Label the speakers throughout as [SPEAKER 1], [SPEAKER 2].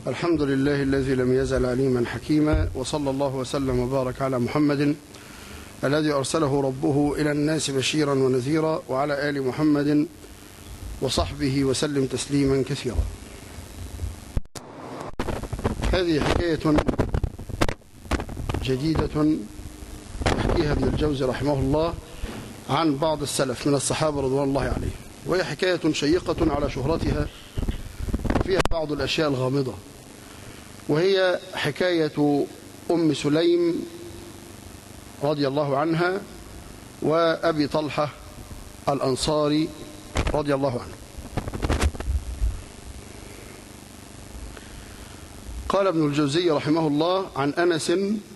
[SPEAKER 1] الحمد لله الذي لم يزل عليما حكيما وصلى الله وسلم وبارك على محمد الذي أرسله ربه إلى الناس بشيرا ونذيرا وعلى آل محمد وصحبه وسلم تسليما كثيرا هذه حكاية جديدة يحكيها ابن الجوزي رحمه الله عن بعض السلف من الصحابة رضوان الله عليهم وهي حكاية شيقة على شهرتها فيها بعض الأشياء الغامضة وهي حكاية أم سليم رضي الله عنها وأبي طلحة الأنصاري رضي الله عنه قال ابن الجوزي رحمه الله عن أنس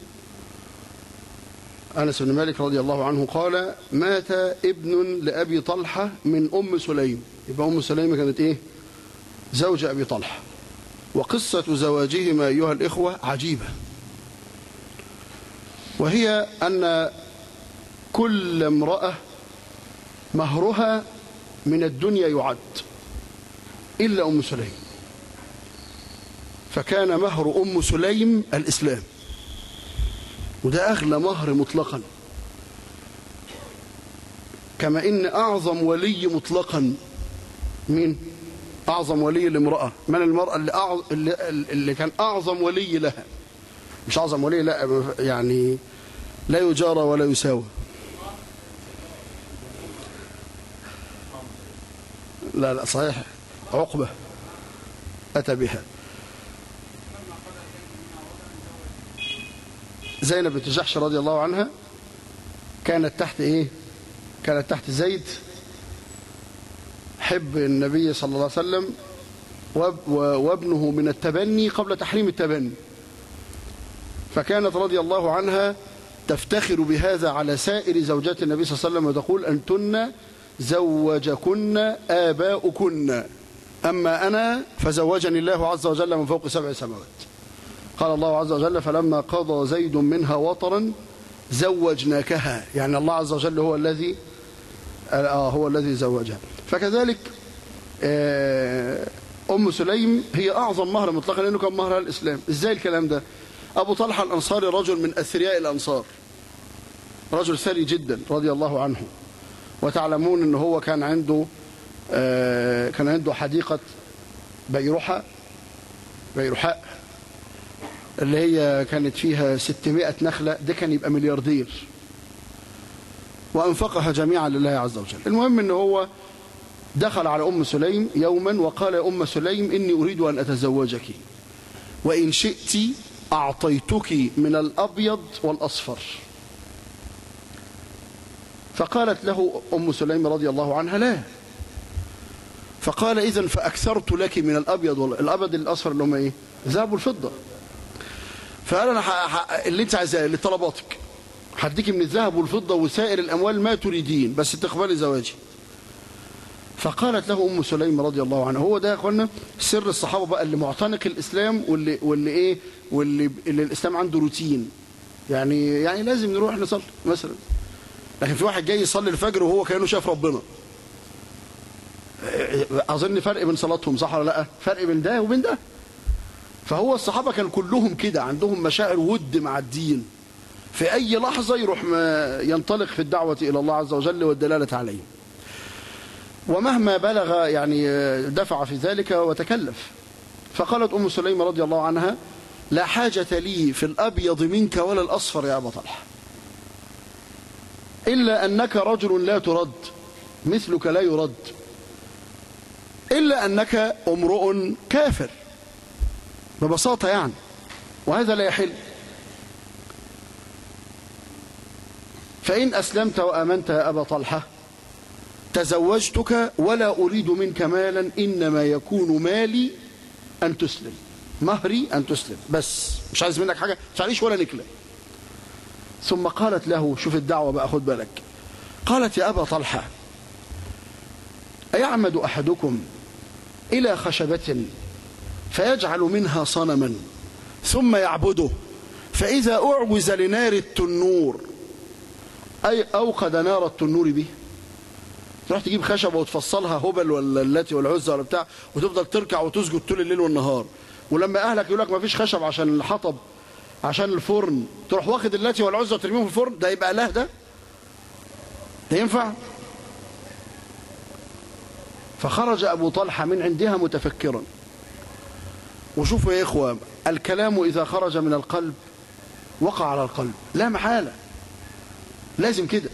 [SPEAKER 1] أنس بن مالك رضي الله عنه قال مات ابن لأبي طلحة من أم سليم يبقى أم سليم كانت إيه زوج أبي طلحة وقصة زواجهما أيها الإخوة عجيبة وهي أن كل امرأة مهرها من الدنيا يعد إلا أم سليم فكان مهر أم سليم الإسلام وده أغلى مهر مطلقا كما إن أعظم ولي مطلقا مين أعظم ولي لامرأة من المرأة اللي, أعظم اللي, اللي كان أعظم ولي لها مش أعظم ولي لا يعني لا يجارى ولا يساوى لا لا صحيح عقبة أتى بها زينب بنت جحش رضي الله عنها كانت تحت ايه كانت تحت زيد حب النبي صلى الله عليه وسلم وابنه من التبني قبل تحريم التبني فكانت رضي الله عنها تفتخر بهذا على سائر زوجات النبي صلى الله عليه وسلم وتقول أنتن زوجكن آباؤكن أما أنا فزوجني الله عز وجل من فوق سبع سماوات قال الله عز وجل فلما قضى زيد منها وطرا زوجناكها يعني الله عز وجل هو الذي آه هو الذي زوجها فكذلك أم سليم هي أعظم مهر مطلقا لأنه كان مهرها الإسلام إزاي الكلام ده أبو طلحة الأنصاري رجل من أثرياء الأنصار رجل ثري جدا رضي الله عنه وتعلمون أنه هو كان عنده كان عنده حديقة بيرحة بيرحاء اللي هي كانت فيها 600 نخلة ده كان يبقى ملياردير وأنفقها جميعا لله عز وجل المهم أنه هو دخل على أم سليم يوما وقال يا أم سليم إني أريد أن أتزوجك وإن شئت أعطيتك من الأبيض والأصفر فقالت له أم سليم رضي الله عنها لا فقال إذن فأكثرت لك من الأبيض والأبيض الأصفر اللي هم إيه ذهب الفضة فقال أنا اللي أنت عايزاه اللي طلباتك هديك من الذهب والفضة وسائر الأموال ما تريدين بس تقبلي زواجي فقالت له أم سليم رضي الله عنها هو ده يا أخوانا سر الصحابة بقى اللي معتنق الإسلام واللي, واللي إيه واللي اللي الإسلام عنده روتين يعني يعني لازم نروح نصلي مثلا لكن في واحد جاي يصلي الفجر وهو كأنه شاف ربنا أظن فرق بين صلاتهم صح ولا لا فرق بين ده وبين ده فهو الصحابة كان كلهم كده عندهم مشاعر ود مع الدين في أي لحظة يروح ينطلق في الدعوة إلى الله عز وجل والدلالة عليه ومهما بلغ يعني دفع في ذلك وتكلف فقالت أم سليم رضي الله عنها لا حاجة لي في الأبيض منك ولا الأصفر يا أبا طلحة إلا أنك رجل لا ترد مثلك لا يرد إلا أنك امرؤ كافر ببساطة يعني وهذا لا يحل فإن أسلمت وآمنت يا أبا طلحة تزوجتك ولا أريد منك مالا إنما يكون مالي أن تسلم مهري أن تسلم بس مش عايز منك حاجة مش عليش ولا نكلة ثم قالت له شوف الدعوة بقى خد بالك قالت يا أبا طلحة أيعمد أحدكم إلى خشبة فيجعل منها صنما ثم يعبده فإذا أعوز لنار التنور أي أوقد نار التنور به تروح تجيب خشبة وتفصلها هبل ولا اللاتي والعزة ولا بتاع وتفضل تركع وتسجد طول الليل والنهار ولما اهلك يقول لك ما فيش خشب عشان الحطب عشان الفرن تروح واخد اللاتي والعزى وترميهم في الفرن ده يبقى اله ده ده ينفع فخرج ابو طلحه من عندها متفكرا وشوفوا يا اخوه الكلام اذا خرج من القلب وقع على القلب لا محاله لازم كده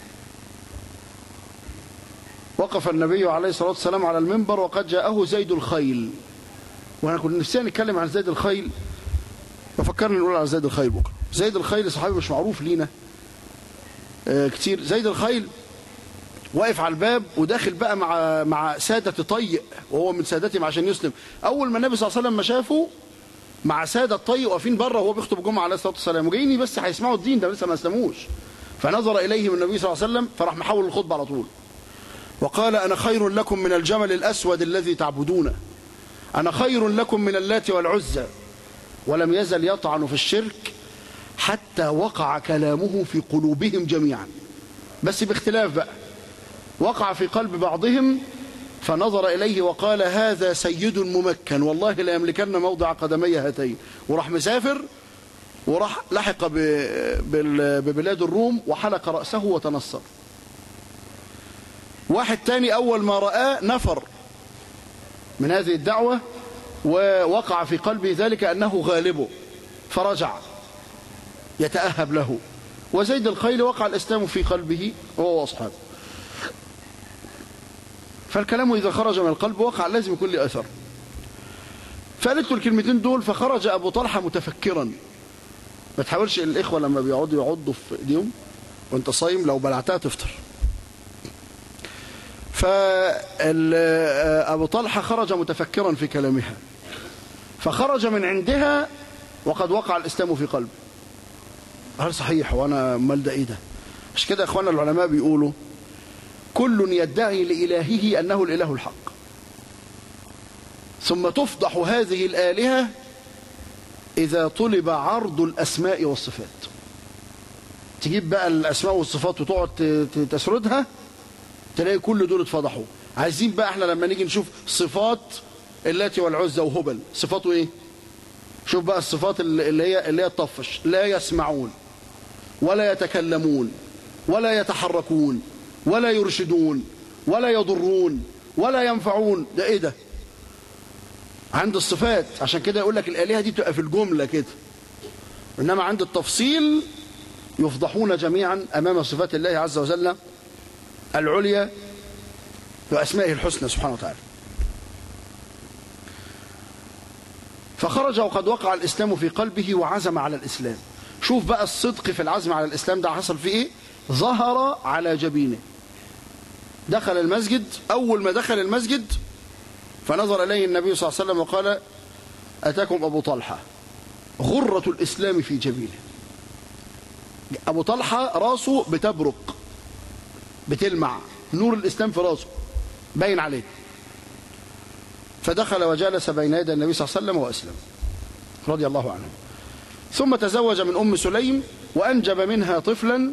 [SPEAKER 1] وقف النبي عليه الصلاة والسلام على المنبر وقد جاءه زيد الخيل وانا كنت نفسي نتكلم عن زيد الخيل ففكرنا نقول عن زيد الخيل بكره زيد الخيل صحابي مش معروف لينا آه كتير زيد الخيل واقف على الباب وداخل بقى مع مع سادة طيء وهو من سادتهم عشان يسلم اول ما النبي صلى الله عليه وسلم ما شافه مع سادة طيء واقفين بره وهو بيخطب الجمعه عليه الصلاه والسلام وجايين بس هيسمعوا الدين ده لسه ما اسلموش فنظر اليهم النبي صلى الله عليه وسلم فراح محول الخطبه على طول وقال أنا خير لكم من الجمل الأسود الذي تعبدونه أنا خير لكم من اللات والعزى ولم يزل يطعن في الشرك حتى وقع كلامه في قلوبهم جميعا بس باختلاف بقى وقع في قلب بعضهم فنظر إليه وقال هذا سيد ممكن والله لا يملكن موضع قدمي هاتين وراح مسافر وراح لحق ببلاد الروم وحلق رأسه وتنصر واحد تاني أول ما رآه نفر من هذه الدعوة ووقع في قلبه ذلك أنه غالبه فرجع يتأهب له وزيد الخيل وقع الإسلام في قلبه هو وأصحابه فالكلام إذا خرج من القلب وقع لازم يكون له أثر فقالت له الكلمتين دول فخرج أبو طلحة متفكرا ما تحاولش الإخوة لما بيقعدوا يعضوا في إيديهم وانت صايم لو بلعتها تفطر فأبو طلحة خرج متفكرا في كلامها فخرج من عندها وقد وقع الإسلام في قلبه هل صحيح وأنا مال ده إيه ده مش كده أخوانا العلماء بيقولوا كل يدعي لإلهه أنه الإله الحق ثم تفضح هذه الآلهة إذا طلب عرض الأسماء والصفات تجيب بقى الأسماء والصفات وتقعد تسردها تلاقي كل دول اتفضحوا عايزين بقى احنا لما نيجي نشوف صفات اللاتي والعزى وهبل صفاته ايه شوف بقى الصفات اللي هي اللي هي الطفش لا يسمعون ولا يتكلمون ولا يتحركون ولا يرشدون ولا يضرون ولا ينفعون ده ايه ده عند الصفات عشان كده يقول لك الالهه دي بتبقى في الجمله كده انما عند التفصيل يفضحون جميعا امام صفات الله عز وجل العليا وأسمائه الحسنى سبحانه وتعالى فخرج وقد وقع الإسلام في قلبه وعزم على الإسلام شوف بقى الصدق في العزم على الإسلام ده حصل فيه إيه ظهر على جبينه دخل المسجد أول ما دخل المسجد فنظر إليه النبي صلى الله عليه وسلم وقال أتاكم أبو طلحة غرة الإسلام في جبينه أبو طلحة راسه بتبرق بتلمع نور الإسلام في راسه باين عليه فدخل وجلس بين يدي النبي صلى الله عليه وسلم وأسلم رضي الله عنه ثم تزوج من أم سليم وأنجب منها طفلا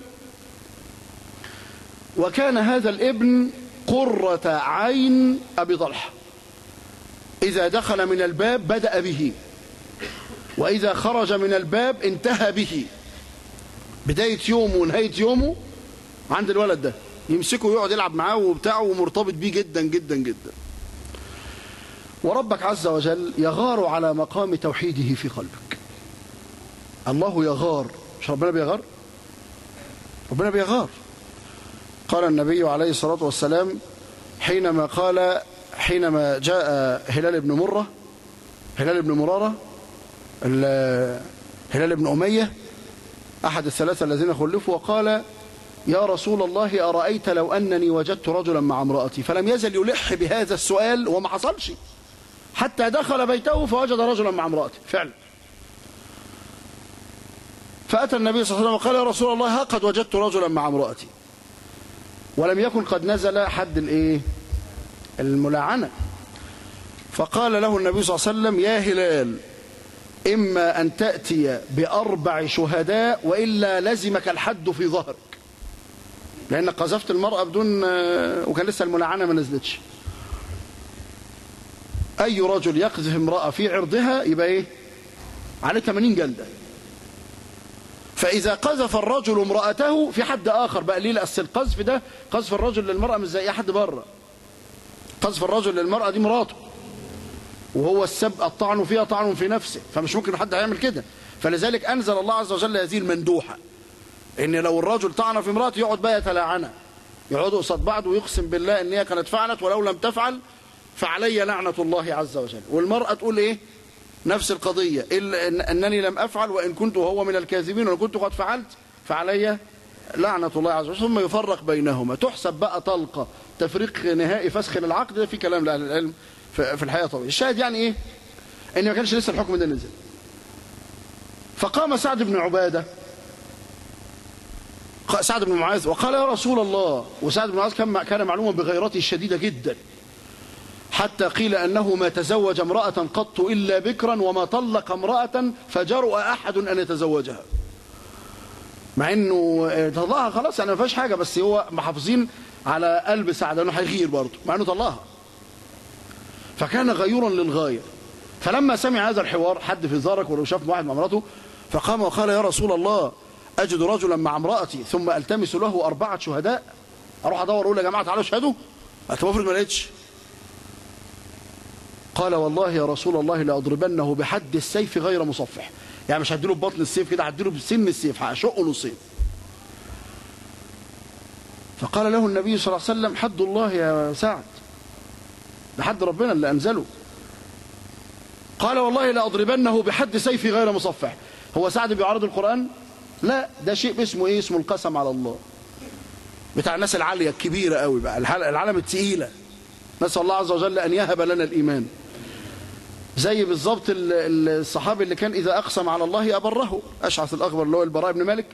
[SPEAKER 1] وكان هذا الابن قرة عين أبي طلحة إذا دخل من الباب بدأ به وإذا خرج من الباب انتهى به بداية يومه ونهاية يومه عند الولد ده يمسكه ويقعد يلعب معاه وبتاعه ومرتبط بيه جدا جدا جدا وربك عز وجل يغار على مقام توحيده في قلبك الله يغار مش ربنا بيغار ربنا بيغار قال النبي عليه الصلاة والسلام حينما قال حينما جاء هلال بن مرة هلال بن مرارة هلال بن أمية أحد الثلاثة الذين خلفوا وقال يا رسول الله أرأيت لو أنني وجدت رجلا مع امرأتي فلم يزل يلح بهذا السؤال وما حصلش حتى دخل بيته فوجد رجلا مع امرأته فعلا فأتى النبي صلى الله عليه وسلم وقال يا رسول الله ها قد وجدت رجلا مع امرأتي ولم يكن قد نزل حد الايه الملاعنة فقال له النبي صلى الله عليه وسلم يا هلال إما أن تأتي بأربع شهداء وإلا لزمك الحد في ظهرك لأنك قذفت المرأة بدون وكان لسه الملاعنة ما نزلتش أي رجل يقذف امرأة في عرضها يبقى إيه عليه 80 جلدة فإذا قذف الرجل امرأته في حد آخر بقى ليه أصل القذف ده قذف الرجل للمرأة مش زي أي حد بره قذف الرجل للمرأة دي مراته وهو السب الطعن فيها طعن في نفسه فمش ممكن حد هيعمل كده فلذلك أنزل الله عز وجل هذه المندوحة إن لو الرجل طعن في امرأته يقعد بقى يتلاعنها يقعدوا قصاد بعض ويقسم بالله ان هي كانت فعلت ولو لم تفعل فعلي لعنة الله عز وجل والمرأة تقول ايه نفس القضية إلا إن أنني لم أفعل وإن كنت هو من الكاذبين وإن كنت قد فعلت فعلي لعنة الله عز وجل ثم يفرق بينهما تحسب بقى طلقة تفريق نهائي فسخ للعقد ده في كلام لأهل العلم في الحقيقة طبعا الشاهد يعني إيه إن ما كانش لسه الحكم ده نزل فقام سعد بن عبادة سعد بن معاذ وقال يا رسول الله وسعد بن معاذ كان كان معلوما بغيرته الشديدة جدا حتى قيل أنه ما تزوج امرأة قط إلا بكرا وما طلق امرأة فجرؤ أحد أن يتزوجها مع أنه طلقها خلاص يعني ما فيهاش حاجة بس هو محافظين على قلب سعد أنه هيغير برضه مع أنه طلقها فكان غيورا للغاية فلما سمع هذا الحوار حد في زارك ولو شاف واحد مع امراته فقام وقال يا رسول الله أجد رجلا مع امرأتي ثم ألتمس له أربعة شهداء أروح أدور أقول يا جماعة تعالوا اشهدوا أتوفر ما لقيتش قال والله يا رسول الله لأضربنه بحد السيف غير مصفح يعني مش هديله ببطن السيف كده هديله بسن السيف هشقه نصين فقال له النبي صلى الله عليه وسلم حد الله يا سعد ده حد ربنا اللي أنزله قال والله لأضربنه بحد سيف غير مصفح هو سعد بيعارض القرآن لا ده شيء اسمه ايه اسمه القسم على الله بتاع الناس العالية الكبيرة قوي بقى العالم التقيلة نسأل الله عز وجل أن يهب لنا الإيمان زي بالظبط الصحابي اللي كان إذا أقسم على الله أبره أشعث الأخبر اللي هو البراء بن مالك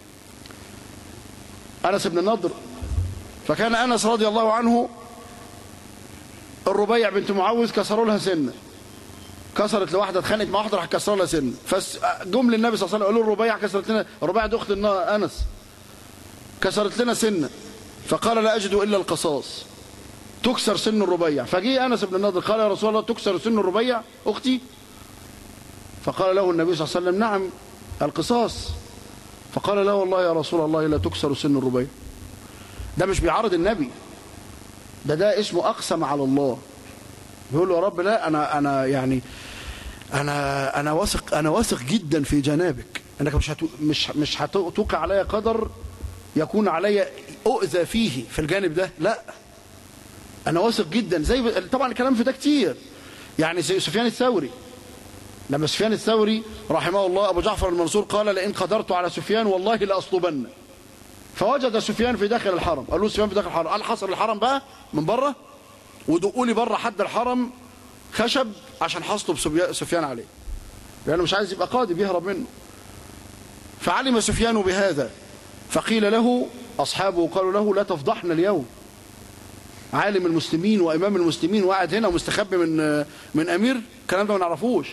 [SPEAKER 1] أنس بن النضر فكان أنس رضي الله عنه الربيع بنت معوذ كسروا لها سنه كسرت لواحده اتخانقت مع واحده راح كسروا لها سن فجم للنبي صلى الله عليه وسلم قالوا الربيع كسرت لنا الربيع دي اخت انس كسرت لنا سن فقال لا اجد الا القصاص تكسر سن الربيع فجاء انس بن النضر قال يا رسول الله تكسر سن الربيع اختي فقال له النبي صلى الله عليه وسلم نعم القصاص فقال لا والله يا رسول الله لا تكسر سن الربيع ده مش بيعارض النبي ده ده اسمه اقسم على الله يقول له يا رب لا انا انا يعني انا انا واثق انا واثق جدا في جنابك انك مش هتو مش مش هتوقع عليا قدر يكون عليا اؤذى فيه في الجانب ده لا انا واثق جدا زي طبعا الكلام في ده كتير يعني زي سفيان الثوري لما سفيان الثوري رحمه الله ابو جعفر المنصور قال لئن قدرت على سفيان والله لاصلبن فوجد سفيان في داخل الحرم قال له سفيان في داخل الحرم قال حصر الحرم بقى من بره ودقوا لي بره حد الحرم خشب عشان حصلوا سفيان عليه لانه مش عايز يبقى قاضي بيهرب منه فعلم سفيان بهذا فقيل له اصحابه قالوا له لا تفضحنا اليوم عالم المسلمين وامام المسلمين وقاعد هنا ومستخبي من من امير الكلام ده ما نعرفوش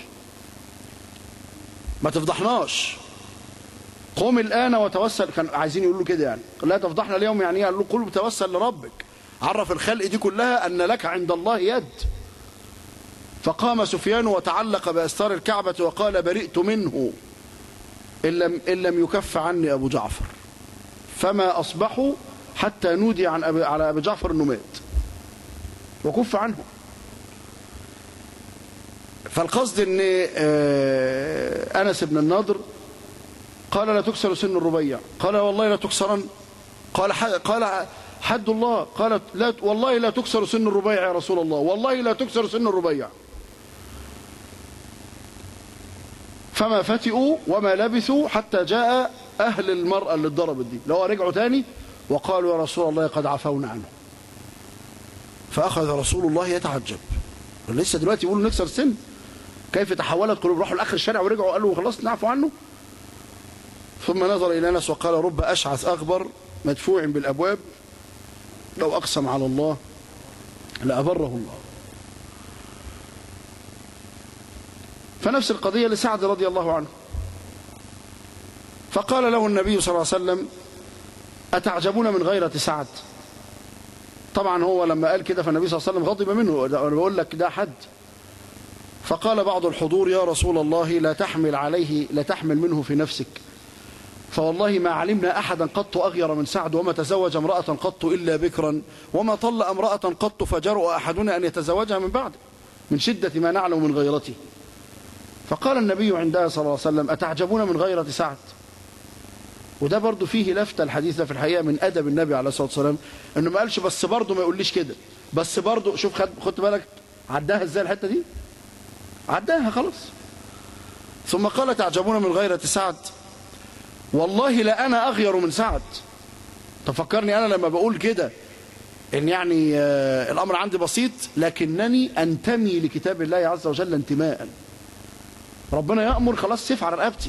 [SPEAKER 1] ما تفضحناش قم الان وتوسل كان عايزين يقولوا كده يعني لا تفضحنا اليوم يعني قال له قل توسل لربك عرف الخلق دي كلها أن لك عند الله يد فقام سفيان وتعلق بأستار الكعبة وقال برئت منه إن لم, إن لم يكف عني أبو جعفر فما أصبحوا حتى نودي عن أبي على أبي جعفر أنه مات وكف عنه فالقصد أن أنس بن النضر قال لا تكسر سن الربيع قال والله لا تكسرن قال قال حد الله قالت لا والله لا تكسر سن الربيع يا رسول الله والله لا تكسر سن الربيع فما فتئوا وما لبثوا حتى جاء أهل المرأة اللي اتضربت دي لو رجعوا تاني وقالوا يا رسول الله قد عفونا عنه فأخذ رسول الله يتعجب لسه دلوقتي يقولوا نكسر السن كيف تحولت قلوب راحوا لآخر الشارع ورجعوا قالوا خلاص نعفو عنه ثم نظر إلى أنس وقال رب أشعث أغبر مدفوع بالأبواب لو أقسم على الله لأبره الله فنفس القضية لسعد رضي الله عنه فقال له النبي صلى الله عليه وسلم أتعجبون من غيرة سعد طبعا هو لما قال كده فالنبي صلى الله عليه وسلم غضب منه أنا بقول لك ده حد فقال بعض الحضور يا رسول الله لا تحمل عليه لا تحمل منه في نفسك فوالله ما علمنا أحدا قط أغير من سعد وما تزوج امرأة قط إلا بكرا وما طل امرأة قط فجرؤ أحدنا أن يتزوجها من بعد من شدة ما نعلم من غيرته فقال النبي عندها صلى الله عليه وسلم أتعجبون من غيرة سعد وده برضه فيه لفتة الحديث ده في الحقيقة من أدب النبي عليه الصلاة والسلام إنه ما قالش بس برضه ما يقوليش كده بس برضه شوف خد خدت بالك عداها ازاي الحتة دي عداها خلاص ثم قال تعجبون من غيرة سعد والله لا أنا أغير من سعد تفكرني أنا لما بقول كده إن يعني آه الأمر عندي بسيط لكنني أنتمي لكتاب الله عز وجل انتماء ربنا يأمر خلاص سيف على رقبتي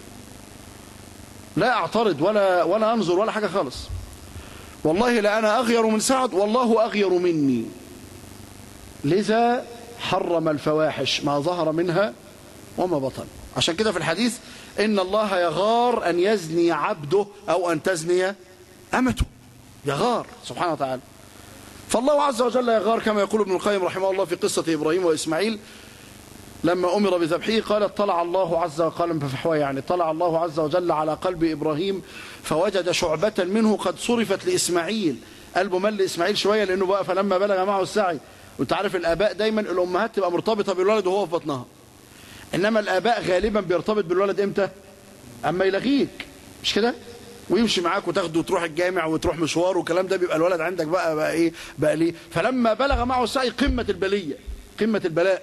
[SPEAKER 1] لا أعترض ولا ولا أنظر ولا حاجة خالص والله لا أنا أغير من سعد والله أغير مني لذا حرم الفواحش ما ظهر منها وما بطن عشان كده في الحديث إن الله يغار أن يزني عبده أو أن تزني أمته يغار سبحانه وتعالى فالله عز وجل يغار كما يقول ابن القيم رحمه الله في قصة إبراهيم وإسماعيل لما أمر بذبحه قال طلع الله عز وجل ففحوى يعني طلع الله عز وجل على قلب إبراهيم فوجد شعبة منه قد صرفت لإسماعيل قلبه مل إسماعيل شوية لأنه بقى فلما بلغ معه السعي وانت عارف الآباء دايما الأمهات تبقى مرتبطة بالولد وهو في بطنها إنما الآباء غالبا بيرتبط بالولد إمتى أما يلغيك مش كده ويمشي معاك وتاخده وتروح الجامع وتروح مشوار والكلام ده بيبقى الولد عندك بقى بقى ايه بقى ليه فلما بلغ معه السعي قمة البلية قمة البلاء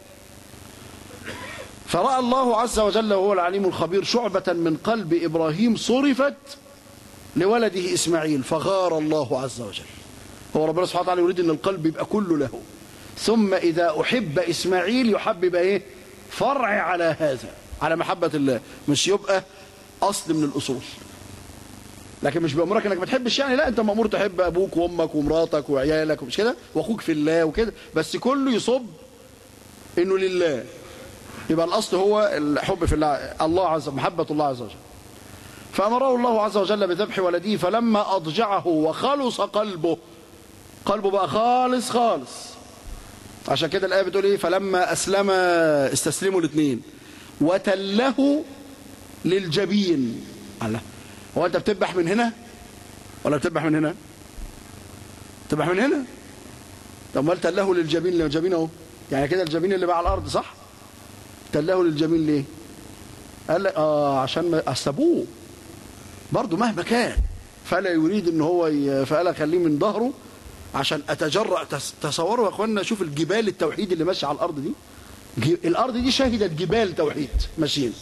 [SPEAKER 1] فرأى الله عز وجل وهو العليم الخبير شعبة من قلب إبراهيم صرفت لولده إسماعيل فغار الله عز وجل هو ربنا سبحانه وتعالى يريد أن القلب يبقى كله له ثم إذا أحب إسماعيل يحبب إيه فرع على هذا على محبة الله مش يبقى أصل من الأصول لكن مش بأمرك انك ما تحبش يعني لا انت مأمور تحب ابوك وامك ومراتك وعيالك ومش كده واخوك في الله وكده بس كله يصب انه لله يبقى الاصل هو الحب في الله الله عز محبة الله عز وجل فأمره الله عز وجل بذبح ولده فلما أضجعه وخلص قلبه قلبه بقى خالص خالص عشان كده الآية بتقول إيه فلما أسلم استسلموا الاثنين وتله للجبين الله هو أنت بتذبح من هنا ولا بتذبح من هنا بتذبح من هنا طب ما تله للجبين للجبين اهو يعني كده الجبين اللي بقى على الأرض صح تله للجبين ليه قال لك اه عشان ما اسلبوه برضه مهما كان فلا يريد ان هو ي... فقال خليه من ظهره عشان اتجرأ تس... تصوروا يا اخوانا شوف الجبال التوحيد اللي ماشيه على الارض دي ج... الارض دي شهدت جبال توحيد ماشيين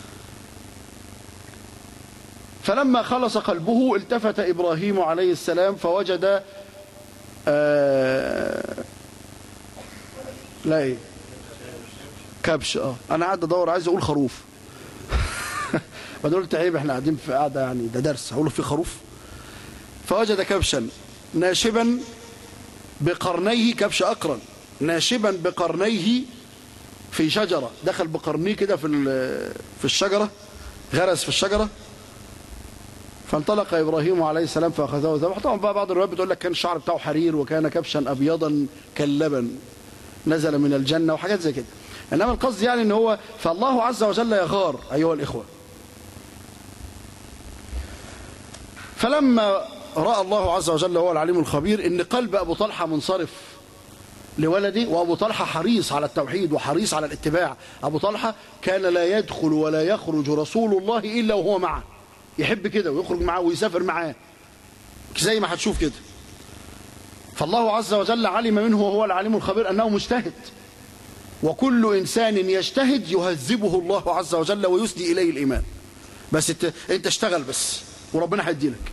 [SPEAKER 1] فلما خلص قلبه التفت ابراهيم عليه السلام فوجد آه... لا ايه كبش اه انا قاعد ادور عايز اقول خروف بعدين قلت عيب احنا قاعدين في قاعده يعني ده درس هقول في خروف فوجد كبشا ناشبا بقرنيه كبش اقرن ناشبا بقرنيه في شجره دخل بقرنيه كده في في الشجره غرس في الشجره فانطلق ابراهيم عليه السلام فاخذه وذبح طبعا بقى بعض الروايات بتقول لك كان الشعر بتاعه حرير وكان كبشا ابيضا كاللبن نزل من الجنه وحاجات زي كده انما القصد يعني ان هو فالله عز وجل يغار ايها الاخوه فلما راى الله عز وجل هو العليم الخبير ان قلب ابو طلحه منصرف لولده وابو طلحه حريص على التوحيد وحريص على الاتباع ابو طلحه كان لا يدخل ولا يخرج رسول الله الا وهو معه يحب كده ويخرج معاه ويسافر معاه زي ما هتشوف كده فالله عز وجل علم منه وهو العليم الخبير انه مجتهد وكل إنسان يجتهد يهذبه الله عز وجل ويسدي إليه الإيمان بس انت, انت اشتغل بس وربنا هيدي لك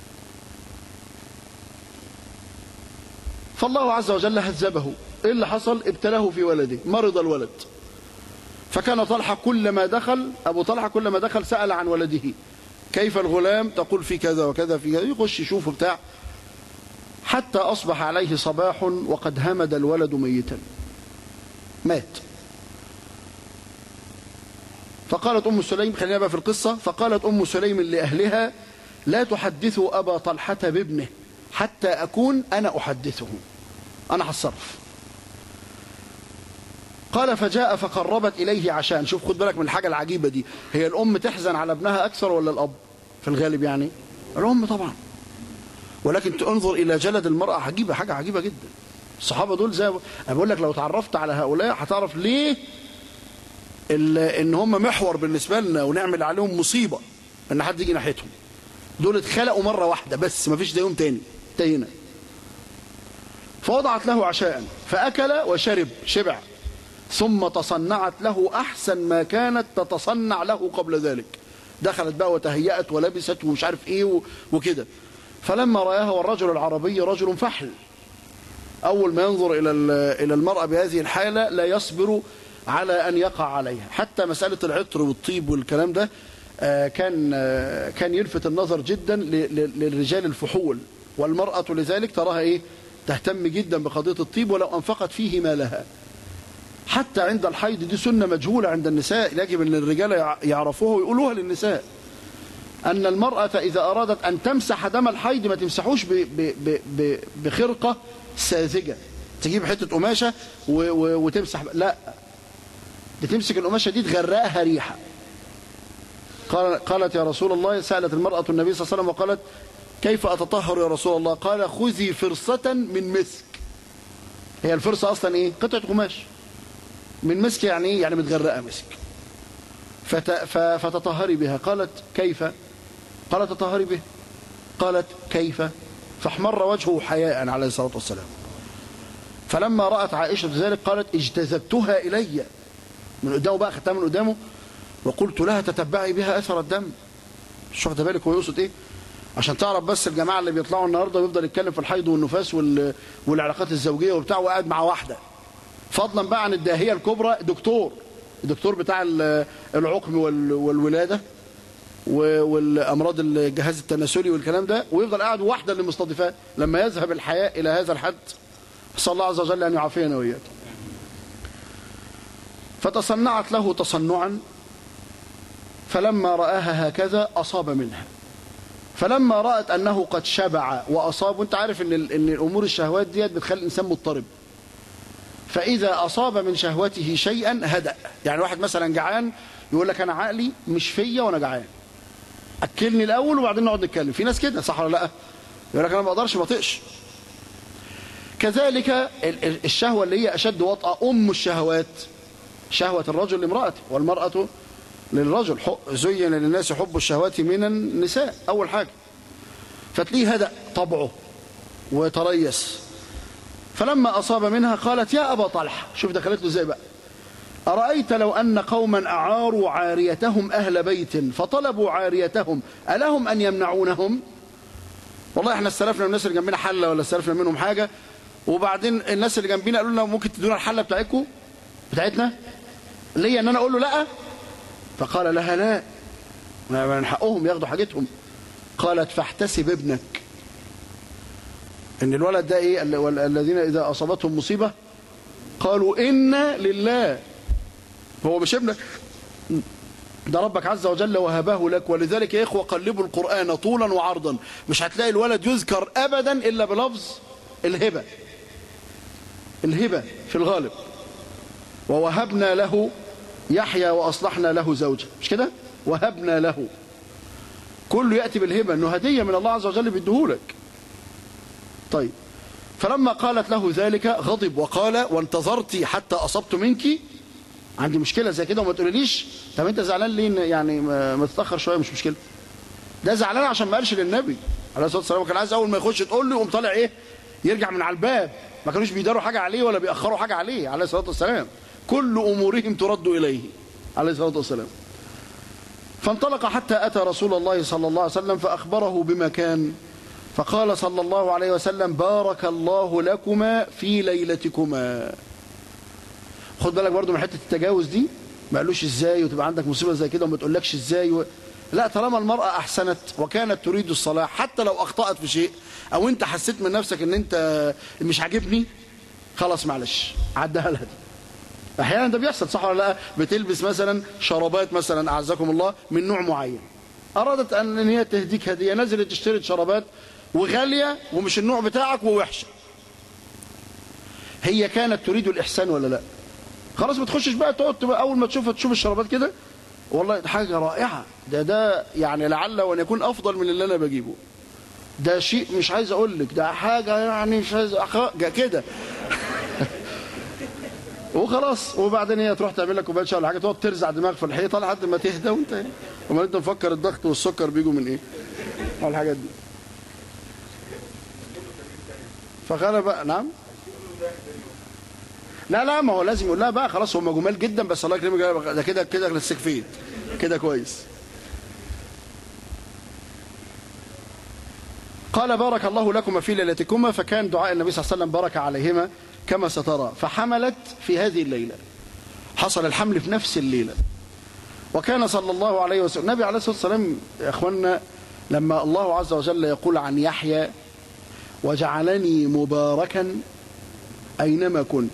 [SPEAKER 1] فالله عز وجل هذبه ايه اللي حصل ابتلاه في ولده مرض الولد فكان طلحة كلما دخل أبو طلحة كلما دخل سأل عن ولده كيف الغلام تقول في كذا وكذا في كذا يخش يشوفه بتاع حتى أصبح عليه صباح وقد همد الولد ميتا مات فقالت أم سليم خلينا بقى في القصة فقالت أم سليم لأهلها لا تحدثوا أبا طلحة بابنه حتى أكون أنا أحدثه أنا هتصرف قال فجاء فقربت إليه عشان شوف خد بالك من الحاجة العجيبة دي هي الأم تحزن على ابنها أكثر ولا الأب في الغالب يعني الأم طبعا ولكن تنظر إلى جلد المرأة عجيبة حاجة عجيبة جدا الصحابة دول زي أنا بقول لك لو تعرفت على هؤلاء هتعرف ليه ان هم محور بالنسبة لنا ونعمل عليهم مصيبة ان حد يجي ناحيتهم دول اتخلقوا مرة واحدة بس ما فيش زيهم تاني انتهينا فوضعت له عشاء فأكل وشرب شبع ثم تصنعت له أحسن ما كانت تتصنع له قبل ذلك دخلت بقى وتهيأت ولبست ومش عارف ايه وكده فلما رآها والرجل العربي رجل فحل أول ما ينظر إلى إلى المرأة بهذه الحالة لا يصبر على أن يقع عليها حتى مسألة العطر والطيب والكلام ده كان كان يلفت النظر جدا للرجال الفحول والمرأة لذلك تراها إيه تهتم جدا بقضية الطيب ولو أنفقت فيه ما لها حتى عند الحيض دي سنة مجهولة عند النساء يجب أن الرجال يعرفوها ويقولوها للنساء أن المرأة إذا أرادت أن تمسح دم الحيض ما تمسحوش ب ب ب بخرقة ساذجة تجيب حتة قماشة وتمسح لا بتمسك القماشة دي تغرقها ريحة قال قالت يا رسول الله سألت المرأة النبي صلى الله عليه وسلم وقالت كيف أتطهر يا رسول الله قال خذي فرصة من مسك هي الفرصة أصلا إيه قطعة قماش من مسك يعني إيه يعني متغرقة مسك فت... فتطهري بها قالت كيف قالت تطهري به قالت كيف فاحمر وجهه حياء عليه الصلاة والسلام فلما رأت عائشة ذلك قالت اجتذبتها إلي من قدامه بقى خدتها من قدامه وقلت لها تتبعي بها أثر الدم مش واخده بالك هو يقصد إيه عشان تعرف بس الجماعة اللي بيطلعوا النهاردة ويفضل يتكلم في الحيض والنفاس وال... والعلاقات الزوجية وبتاع وقاعد مع واحدة فضلا بقى عن الداهية الكبرى دكتور الدكتور بتاع العقم وال... والولادة والأمراض الجهاز التناسلي والكلام ده ويفضل قاعد واحدة اللي مستضيفاه لما يذهب الحياء إلى هذا الحد صلى الله عز وجل أن يعافينا وإياك فتصنعت له تصنعا فلما رآها هكذا أصاب منها فلما رأت أنه قد شبع وأصاب وانت عارف ان, إن الأمور الشهوات ديت بتخلي الإنسان مضطرب فإذا أصاب من شهوته شيئا هدأ يعني واحد مثلا جعان يقول لك أنا عقلي مش فيا وأنا جعان أكلني الأول وبعدين نقعد نتكلم في ناس كده صح ولا لا يقول لك أنا ما أقدرش ما طقش كذلك الشهوة اللي هي أشد وطأة أم الشهوات شهوة الرجل لامرأته والمرأة للرجل زين للناس حب الشهوات من النساء أول حاجة فتليه هدأ طبعه وتريس فلما أصاب منها قالت يا أبا طلحة شوف دخلت له ازاي بقى أرأيت لو أن قوما أعاروا عاريتهم أهل بيت فطلبوا عاريتهم ألهم أن يمنعونهم والله احنا استلفنا من الناس اللي جنبنا حلة ولا استلفنا منهم حاجة وبعدين الناس اللي جنبنا قالوا لنا ممكن تدونا الحلة بتاعتكم بتاعتنا ليا ان انا اقول له لا فقال لها لا من حقهم ياخدوا حاجتهم قالت فاحتسب ابنك ان الولد ده ايه الذين اذا اصابتهم مصيبة قالوا إنا لله هو مش ابنك ده ربك عز وجل وهبه لك ولذلك يا إخوة قلبوا القرآن طولا وعرضا مش هتلاقي الولد يذكر أبدا إلا بلفظ الهبة الهبة في الغالب ووهبنا له يحيى وأصلحنا له زوجة مش كده وهبنا له كله يأتي بالهبة أنه هدية من الله عز وجل بيديهولك طيب فلما قالت له ذلك غضب وقال وانتظرتي حتى أصبت منك عندي مشكلة زي كده وما تقوليليش طب انت زعلان ليه يعني ما تتأخر شوية مش مشكلة ده زعلان عشان ما قالش للنبي عليه الصلاة والسلام كان عايز أول ما يخش تقول له يقوم طالع إيه يرجع من على الباب ما كانوش بيداروا حاجة عليه ولا بيأخروا حاجة عليه عليه الصلاة والسلام كل أمورهم ترد إليه عليه الصلاة والسلام فانطلق حتى أتى رسول الله صلى الله عليه وسلم فأخبره بما كان فقال صلى الله عليه وسلم بارك الله لكما في ليلتكما خد بالك برضو من حتة التجاوز دي ما قالوش ازاي وتبقى عندك مصيبة زي كده وما تقولكش ازاي و... لا طالما المرأة أحسنت وكانت تريد الصلاة حتى لو أخطأت في شيء أو أنت حسيت من نفسك أن أنت مش عاجبني خلاص معلش عدها لها دي أحيانا ده بيحصل صح ولا لا بتلبس مثلا شرابات مثلا أعزكم الله من نوع معين أرادت أن هي تهديك هدية نزلت تشتري شرابات وغالية ومش النوع بتاعك ووحشة هي كانت تريد الإحسان ولا لا خلاص ما تخشش بقى تقعد تبقى اول ما تشوف تشوف الشرابات كده والله حاجه رائعه ده ده يعني لعل وان يكون افضل من اللي انا بجيبه ده شيء مش عايز اقول لك ده حاجه يعني مش عايز أخ- كده وخلاص وبعدين هي تروح تعمل لك كوبايه شاي ولا حاجه تقعد ترزع دماغك في الحيطه لحد ما تهدى وانت امال انت مفكر الضغط والسكر بيجوا من ايه؟ على الحاجات دي فقال بقى نعم لا لا ما هو لازم يقول لها بقى خلاص هم جمال جدا بس الله يكرمك ده كده كده للسكفيت كده كويس قال بارك الله لكما في ليلتكما فكان دعاء النبي صلى الله عليه وسلم بارك عليهما كما سترى فحملت في هذه الليلة حصل الحمل في نفس الليلة وكان صلى الله عليه وسلم النبي عليه الصلاة والسلام يا أخوانا لما الله عز وجل يقول عن يحيى وجعلني مباركا أينما كنت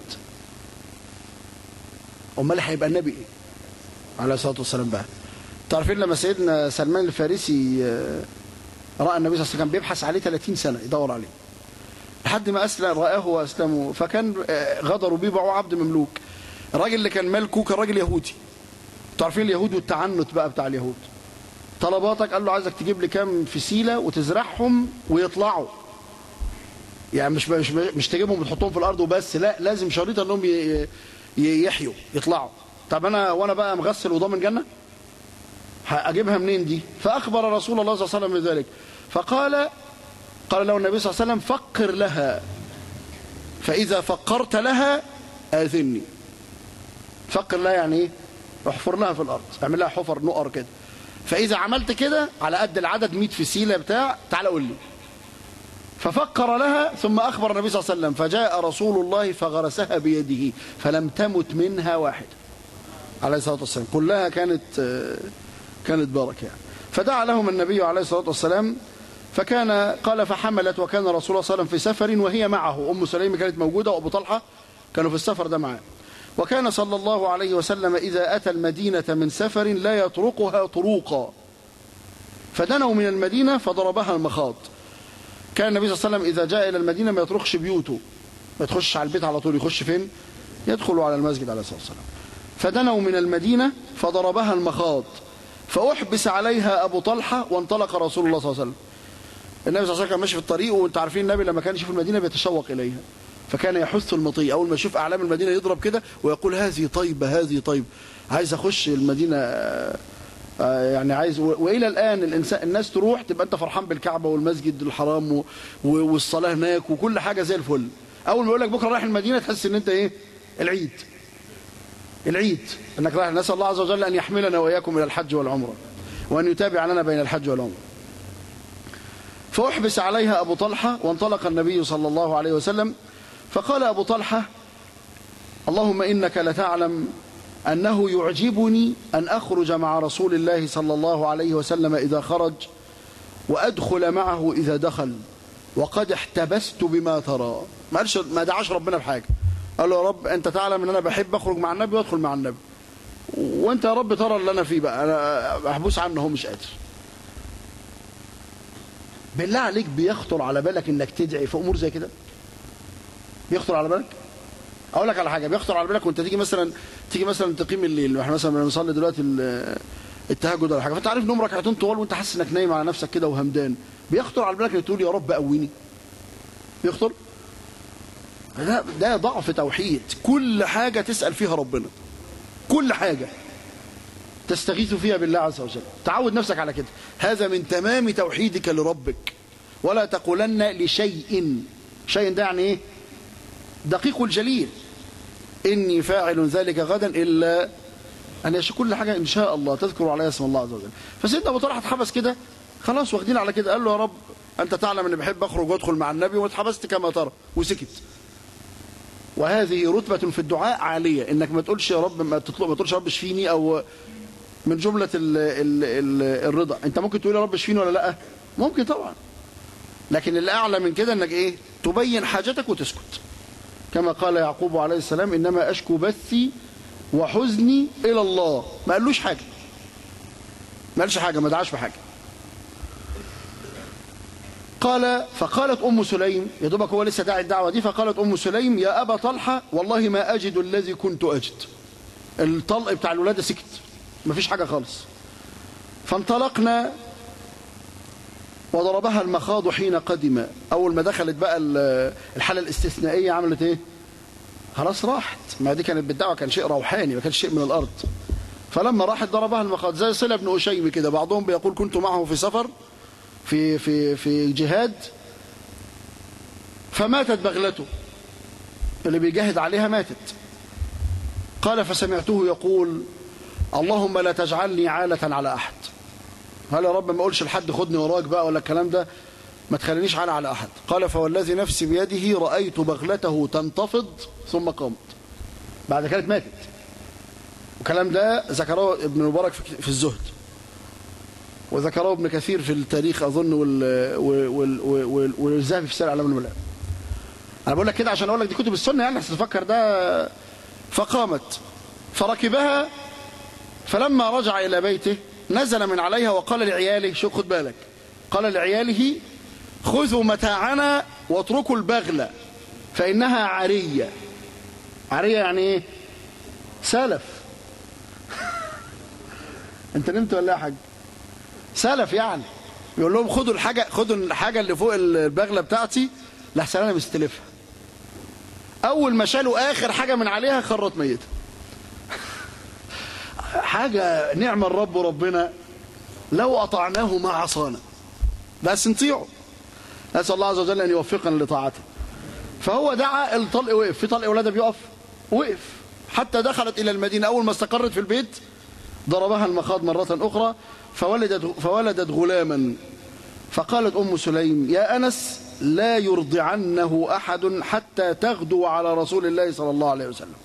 [SPEAKER 1] أمال هيبقى النبي إيه عليه الصلاة والسلام بقى تعرفين لما سيدنا سلمان الفارسي آه، رأى النبي صلى الله عليه وسلم كان بيبحث عليه 30 سنة يدور عليه لحد ما أسلم رآه وأسلمه فكان آه، غدروا بيه باعوه عبد مملوك الراجل اللي كان ملكه كان راجل يهودي تعرفين اليهود والتعنت بقى بتاع اليهود طلباتك قال له عايزك تجيب لي كام فسيلة وتزرعهم ويطلعوا يعني مش مش مش تجيبهم وتحطهم في الارض وبس لا لازم شريطه انهم ي- ي- يحيوا يطلعوا طب انا وانا بقى مغسل وضامن جنه اجيبها منين دي فاخبر رسول الله صلى الله عليه وسلم بذلك فقال قال له النبي صلى الله عليه وسلم فقر لها فاذا فقرت لها اذني فقر لها يعني ايه احفر لها في الارض اعمل لها حفر نقر كده فاذا عملت كده على قد العدد 100 فسيله بتاع تعال قول لي ففكر لها ثم أخبر النبي صلى الله عليه وسلم فجاء رسول الله فغرسها بيده فلم تمت منها واحدة عليه الصلاة والسلام كلها كانت آه، كانت بركة يعني فدعا لهم النبي عليه الصلاة والسلام فكان قال فحملت وكان رسول الله صلى الله عليه وسلم في سفر وهي معه أم سليم كانت موجودة وأبو طلحة كانوا في السفر ده معاه وكان صلى الله عليه وسلم إذا أتى المدينة من سفر لا يطرقها طروقا فدنوا من المدينة فضربها المخاض كان النبي صلى الله عليه وسلم إذا جاء إلى المدينة ما يطرقش بيوته ما يدخلش على البيت على طول يخش فين يدخل على المسجد عليه الصلاة والسلام فدنوا من المدينة فضربها المخاض فأحبس عليها أبو طلحة وانطلق رسول الله صلى الله عليه وسلم النبي صلى الله عليه وسلم كان ماشي في الطريق وانتم عارفين النبي لما كان يشوف المدينة بيتشوق إليها فكان يحث المطيء أول ما يشوف أعلام المدينة يضرب كده ويقول هذه طيبة هذه طيبة عايز أخش المدينة آه، آه، يعني عايز و- والى الان الانسان الناس تروح تبقى انت فرحان بالكعبه والمسجد الحرام و- و- والصلاه هناك وكل حاجه زي الفل اول ما يقول لك بكره رايح المدينه تحس ان انت ايه العيد العيد انك رايح نسال الله عز وجل ان يحملنا واياكم الى الحج والعمره وان يتابع لنا بين الحج والعمره فاحبس عليها ابو طلحه وانطلق النبي صلى الله عليه وسلم فقال ابو طلحه اللهم انك لتعلم أنه يعجبني أن أخرج مع رسول الله صلى الله عليه وسلم إذا خرج وأدخل معه إذا دخل وقد احتبست بما ترى ما قالش ما دعاش ربنا بحاجة قال له يا رب أنت تعلم أن أنا بحب أخرج مع النبي وأدخل مع النبي وأنت يا رب ترى اللي أنا فيه بقى أنا محبوس عنه هو مش قادر بالله عليك بيخطر على بالك انك تدعي في امور زي كده بيخطر على بالك اقول لك على حاجه بيخطر على بالك وانت تيجي مثلا تيجي مثلا تقيم الليل احنا مثلا بنصلي دلوقتي ال- التهجد ولا حاجه فانت عارف نوم ركعتين طوال وانت حاسس انك نايم على نفسك كده وهمدان بيخطر على بالك انك تقول يا رب قويني بيخطر ده ده ضعف توحيد كل حاجه تسال فيها ربنا كل حاجه تستغيث فيها بالله عز وجل تعود نفسك على كده هذا من تمام توحيدك لربك ولا تقولن لشيء شيء ده يعني ايه دقيق الجليل إني فاعل ذلك غدا إلا أن يشاء كل حاجة إن شاء الله تذكر عليها اسم الله عز وجل فسيدنا أبو طلحة اتحبس كده خلاص واخدين على كده قال له يا رب أنت تعلم أني بحب أخرج وأدخل مع النبي واتحبست كما ترى وسكت وهذه رتبة في الدعاء عالية إنك ما تقولش يا رب ما تطلب ما تقولش يا رب اشفيني أو من جملة ال ال ال الرضا أنت ممكن تقول يا رب اشفيني ولا لأ ممكن طبعا لكن اللي أعلى من كده إنك إيه تبين حاجتك وتسكت كما قال يعقوب عليه السلام إنما أشكو بثي وحزني إلى الله ما قالوش حاجة ما قالش حاجة ما دعاش بحاجة قال فقالت أم سليم يا دوبك هو لسه داعي الدعوة دي فقالت أم سليم يا أبا طلحة والله ما أجد الذي كنت أجد الطلق بتاع الولادة سكت مفيش حاجة خالص فانطلقنا وضربها المخاض حين قدم أول ما دخلت بقى الحالة الاستثنائية عملت إيه خلاص راحت ما دي كانت بالدعوة كان شيء روحاني ما كانش شيء من الأرض فلما راحت ضربها المخاض زي صلة بن أشيم كده بعضهم بيقول كنت معه في سفر في في في جهاد فماتت بغلته اللي بيجاهد عليها ماتت قال فسمعته يقول اللهم لا تجعلني عالة على أحد هل يا رب ما أقولش لحد خدني وراك بقى ولا الكلام ده ما تخلينيش عالة على أحد قال فوالذي نفسي بيده رأيت بغلته تنتفض ثم قامت بعد كانت ماتت والكلام ده ذكره ابن مبارك في الزهد وذكره ابن كثير في التاريخ أظن والذهبي في سير أعلام النبلاء أنا بقول لك كده عشان أقول لك دي كتب السنة يعني تفكر ده فقامت فركبها فلما رجع إلى بيته نزل من عليها وقال لعياله شو خد بالك قال لعياله خذوا متاعنا واتركوا البغلة فإنها عرية عرية يعني ايه سلف انت نمت ولا يا حاج سلف يعني يقول لهم خدوا الحاجة خدوا الحاجة اللي فوق البغلة بتاعتي لحسن انا مستلفها اول ما شالوا اخر حاجة من عليها خرت ميتة حاجة نعم الرب ربنا لو أطعناه ما عصانا بس نطيعه نسأل الله عز وجل أن يوفقنا لطاعته فهو دعا الطلق وقف في طلق ولادة بيقف وقف حتى دخلت إلى المدينة أول ما استقرت في البيت ضربها المخاض مرة أخرى فولدت, فولدت غلاما فقالت أم سليم يا أنس لا يرضعنه أحد حتى تغدو على رسول الله صلى الله عليه وسلم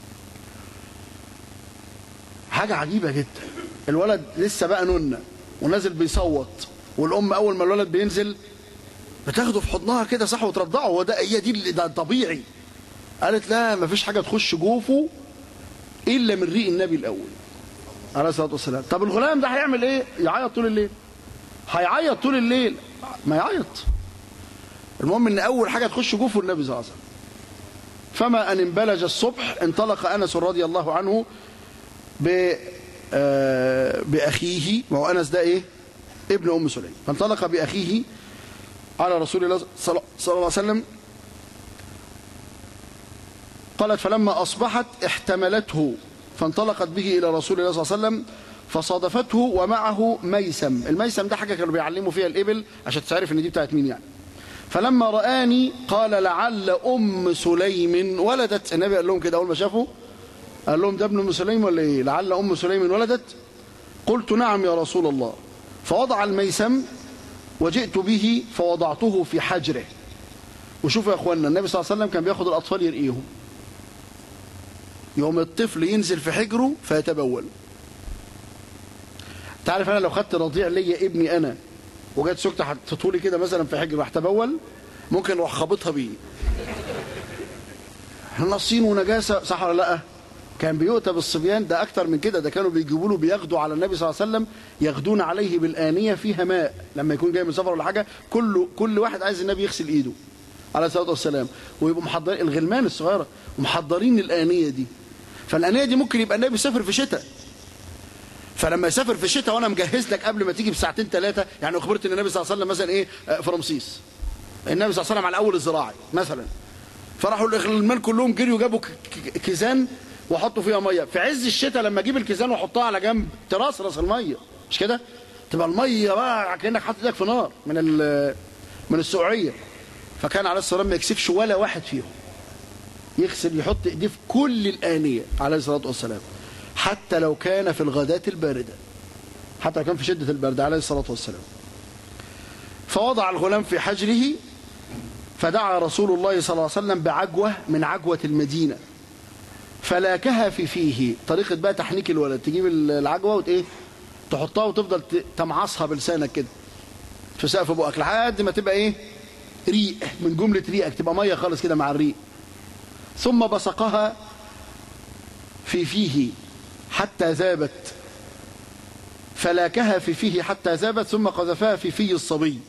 [SPEAKER 1] حاجة عجيبة جدا الولد لسه بقى نونة ونازل بيصوت والأم أول ما الولد بينزل بتاخده في حضنها كده صح وترضعه هو ده هي دي ده طبيعي قالت لا ما فيش حاجة تخش جوفه إلا من ريق النبي الأول عليه الصلاة والسلام طب الغلام ده هيعمل إيه يعيط طول الليل هيعيط طول الليل ما يعيط المهم ان اول حاجة تخش جوفه النبي صلى الله عليه وسلم فما ان انبلج الصبح انطلق انس رضي الله عنه ب باخيه وهو انس ده ايه ابن ام سليم فانطلق باخيه على رسول الله صلى الله عليه وسلم قالت فلما اصبحت احتملته فانطلقت به الى رسول الله صلى الله عليه وسلم فصادفته ومعه ميسم الميسم ده حاجه كانوا بيعلموا فيها الابل عشان تعرف ان دي بتاعت مين يعني فلما رآني قال لعل أم سليم ولدت النبي قال لهم كده أول ما شافوا قال لهم ده ابن أم سليم ولا إيه لعل أم سليم ولدت قلت نعم يا رسول الله فوضع الميسم وجئت به فوضعته في حجره وشوفوا يا أخوانا النبي صلى الله عليه وسلم كان بياخد الأطفال يرقيهم يوم الطفل ينزل في حجره فيتبول تعرف أنا لو خدت رضيع ليا ابني أنا وجت سكتة حطيتهولي كده مثلا في حجر راح تبول ممكن اروح خابطها بيه نصين ونجاسة صح ولا لا كان بيؤتى بالصبيان ده اكتر من كده ده كانوا بيجيبوا له بياخدوا على النبي صلى الله عليه وسلم ياخدون عليه بالآنية فيها ماء لما يكون جاي من سفر ولا حاجة كل كل واحد عايز النبي يغسل ايده عليه الصلاة والسلام ويبقوا محضرين الغلمان الصغيرة ومحضرين الآنية دي فالآنية دي ممكن يبقى النبي سافر في شتاء فلما يسافر في الشتاء وانا مجهز لك قبل ما تيجي بساعتين ثلاثه يعني اخبرت ان النبي صلى الله عليه وسلم مثلا ايه في رمسيس النبي صلى الله عليه وسلم على اول الزراعي مثلا فراحوا الغلمان كلهم جريوا جابوا كيزان وحطوا فيها ميه في عز الشتاء لما اجيب الكيزان واحطها على جنب ترصرص الميه مش كده تبقى الميه بقى كانك حاطط ايدك في نار من من السقعيه فكان عليه الصلاه والسلام ما يكسفش ولا واحد فيهم يغسل يحط ايديه في كل الانيه عليه الصلاه والسلام حتى لو كان في الغداة الباردة حتى لو كان في شدة البرد عليه الصلاة والسلام فوضع الغلام في حجره فدعا رسول الله صلى الله عليه وسلم بعجوة من عجوة المدينة فلاكها في فيه طريقة بقى تحنيك الولد تجيب العجوة وت ايه تحطها وتفضل تمعصها بلسانك كده في سقف بقك لحد ما تبقى ايه ريق من جملة ريقك تبقى مية خالص كده مع الريق ثم بصقها في فيه حتى ذابت فلاكها في فيه حتى ذابت ثم قذفها في في الصبي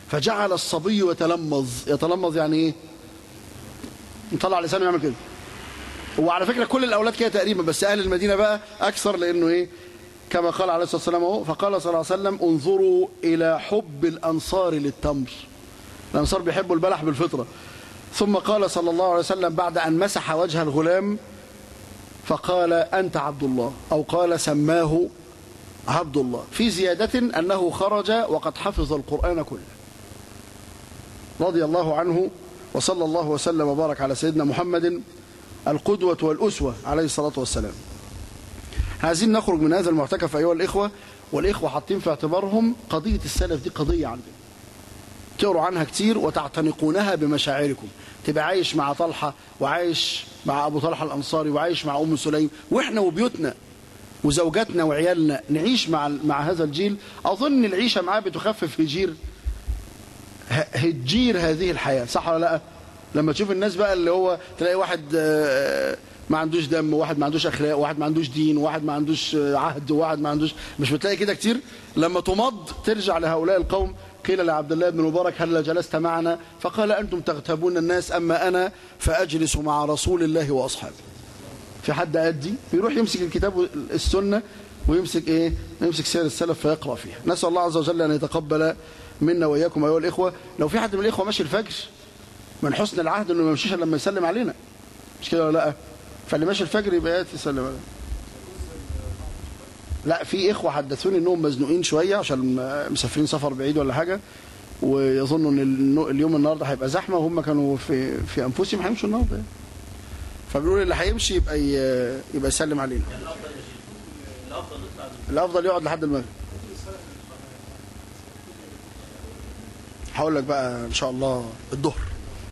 [SPEAKER 1] فجعل الصبي يتلمظ يتلمظ يعني ايه يطلع لسانه يعمل كده وعلى فكرة كل الأولاد كده تقريبا بس أهل المدينة بقى أكثر لأنه إيه كما قال عليه الصلاة والسلام اهو فقال صلى الله عليه وسلم انظروا إلى حب الأنصار للتمر الأنصار بيحبوا البلح بالفطرة ثم قال صلى الله عليه وسلم بعد أن مسح وجه الغلام فقال أنت عبد الله أو قال سماه عبد الله في زيادة أنه خرج وقد حفظ القرآن كله رضي الله عنه وصلى الله وسلم وبارك على سيدنا محمد القدوة والأسوة عليه الصلاة والسلام عايزين نخرج من هذا المعتكف أيها الإخوة والإخوة حاطين في اعتبارهم قضية السلف دي قضية عندنا تقروا عنها كتير وتعتنقونها بمشاعركم تبقى عايش مع طلحة وعايش مع أبو طلحة الأنصاري وعايش مع أم سليم وإحنا وبيوتنا وزوجاتنا وعيالنا نعيش مع مع هذا الجيل أظن العيشة معاه بتخفف هجير هتجير هذه الحياة صح ولا لا لما تشوف الناس بقى اللي هو تلاقي واحد ما عندوش دم وواحد ما عندوش اخلاق وواحد ما عندوش دين وواحد ما عندوش عهد وواحد ما عندوش مش بتلاقي كده كتير لما تمض ترجع لهؤلاء القوم قيل لعبد الله بن مبارك هل جلست معنا فقال أنتم تغتابون الناس أما أنا فأجلس مع رسول الله وأصحابه في حد أدي بيروح يمسك الكتاب السنة ويمسك إيه يمسك سير السلف فيقرأ فيها نسأل الله عز وجل أن يتقبل منا وإياكم أيها الإخوة لو في حد من الإخوة ماشي الفجر من حسن العهد أنه ما يمشيش لما يسلم علينا مش كده ولا لا فاللي ماشي الفجر يبقى ياتي يسلم علينا لا في إخوة حدثوني أنهم مزنوقين شوية عشان مسافرين سفر بعيد ولا حاجة ويظنوا أن اليوم النهاردة هيبقى زحمة وهم كانوا في في أنفسهم هيمشوا النهاردة فبيقولوا اللي هيمشي يبقى يبقى يسلم علينا الأفضل يقعد لحد المغرب هقول لك بقى إن شاء الله الظهر